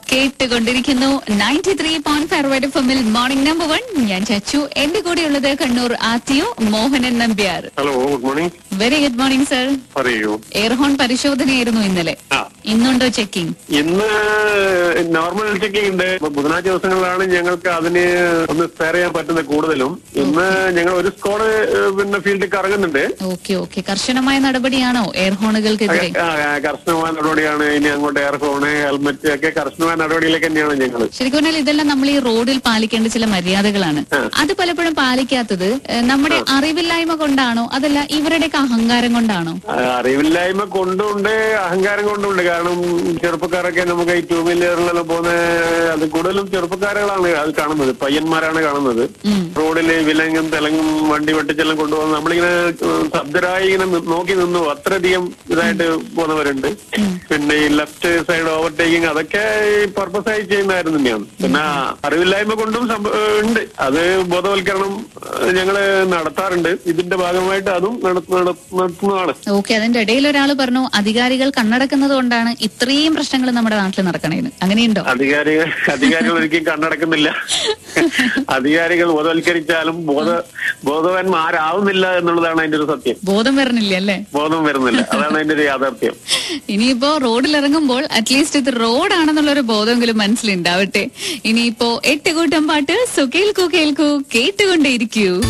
കേട്ടുകൊണ്ടിരിക്കുന്നു ninety three point ഫെർവേഡ് ഫമിൽ മോർണിംഗ് നമ്പർ വൺ ഞാൻ ചച്ചു എന്റെ കൂടെയുള്ളത് Kannur RTO Mohanan Nambiar hello good morning very good morning sir പറയൂ എയർഹോൺ പരിശോധനയായിരുന്നു ഇന്നലെ ആ ഇന്നുണ്ടോ ചെക്കിംഗ് ഇന്ന് നോർമൽ ചെക്കിംഗ് ഉണ്ട് ഇപ്പൊ ബുധനാഴ്ച ദിവസങ്ങളിലാണ് ഞങ്ങൾക്ക് അതിന് ഒന്ന് സ്പെയർ ചെയ്യാൻ പറ്റുന്നത് കൂടുതലും ഇന്ന് ഞങ്ങൾ ഒരു സ്ക്വാഡ് പിന്നെ ഫീൽഡിൽ കറങ്ങുന്നുണ്ട് ഓക്കെ ഓക്കെ കർശനമായ നടപടിയാണോ എയർഹോണുകൾക്കെതിരെ ആ, ആ, കർശനമായ നടപടിയാണ് ഇനി അങ്ങോട്ട് എയർ ഫോണ് ഹെൽമെറ്റ് ഒക്കെ കർശനമായ നടപടിയിലേക്ക് തന്നെയാണ് ഞങ്ങൾ ശരിക്കും പറഞ്ഞാൽ ഇതെല്ലാം നമ്മൾ ഈ റോഡിൽ പാലിക്കേണ്ട ചില മര്യാദകളാണ് അത് പലപ്പോഴും പാലിക്കാത്തത് ഏഹ്, നമ്മുടെ അറിവില്ലായ്മ കൊണ്ടാണോ അതല്ല ഇവരുടെയൊക്കെ അഹങ്കാരം കൊണ്ടാണോ അറിവില്ലായ്മ കൊണ്ടുണ്ട് അഹങ്കാരം കൊണ്ടുണ്ട് കാരണം ചെറുപ്പക്കാരൊക്കെ നമുക്ക് ഈ ടൂ വീലറിലെല്ലാം പോകുന്ന അത് കൂടുതലും ചെറുപ്പക്കാരുകളാണ് അത് കാണുന്നത് പയ്യന്മാരാണ് കാണുന്നത് ഉം. റോഡിൽ വിലങ്ങും തെലങ്ങും വണ്ടി വെട്ടിച്ചെല്ലാം കൊണ്ടുപോകുന്ന നമ്മളിങ്ങനെ ഉം, ശബ്ദരായി ഇങ്ങനെ നി- നോക്കി നിന്നു അത്രയധികം ഇതായിട്ട് പോകുന്നവരുണ്ട് പിന്നെ ഈ ലെഫ്റ്റ് സൈഡ് ഓവർടേക്കിംഗ് അതൊക്കെ പർപ്പസ് ആയി ചെയ്യുന്നതായിരുന്നു തന്നെയാണ് പിന്നെ അറിവില്ലായ്മ കൊണ്ടും സംഭ- ഏഹ് ഉണ്ട് അത് ബോധവൽക്കരണം ഏഹ് ഞങ്ങള് നടത്താറുണ്ട് ഇതിന്റെ ഭാഗമായിട്ട് അതും നട- നട- നടത്തുന്നതാണ് ഓക്കെ അതിന്റെ ഇടയിൽ ഒരാൾ പറഞ്ഞു അധികാരികൾ കണ്ണടക്കുന്നത് കൊണ്ടാണ് ഇത്രയും പ്രശ്നങ്ങൾ നമ്മുടെ നാട്ടിൽ നടക്കണേന്ന് അങ്ങനെയുണ്ടോ അധികാരികൾ അധികാരികൾ ഒരിക്കലും കണ്ണടക്കുന്നില്ല അധികാരികൾ ബോധവൽക്കരിച്ചാലും ബോധ ബോധവാന്മാരാവുന്നില്ല എന്നുള്ളതാണ് അതിന്റെ ഒരു സത്യം ബോധം വരണില്ല അല്ലേ ബോധം വരുന്നില്ല അതാണ് അതിന്റെ ഒരു യാഥാർത്ഥ്യം ഇനിയിപ്പോ റോഡിൽ ഇറങ്ങുമ്പോൾ അറ്റ്ലീസ്റ്റ് ഇത് റോഡാണെന്നുള്ള ഒരു ബോധമെങ്കിലും മനസ്സിലുണ്ടാവട്ടെ ഇനിയിപ്പോ എട്ട് കൂട്ടം പാട്ട് സോ കേൾക്കൂ കേൾക്കൂ കേട്ടുകൊണ്ടേയിരിക്കൂ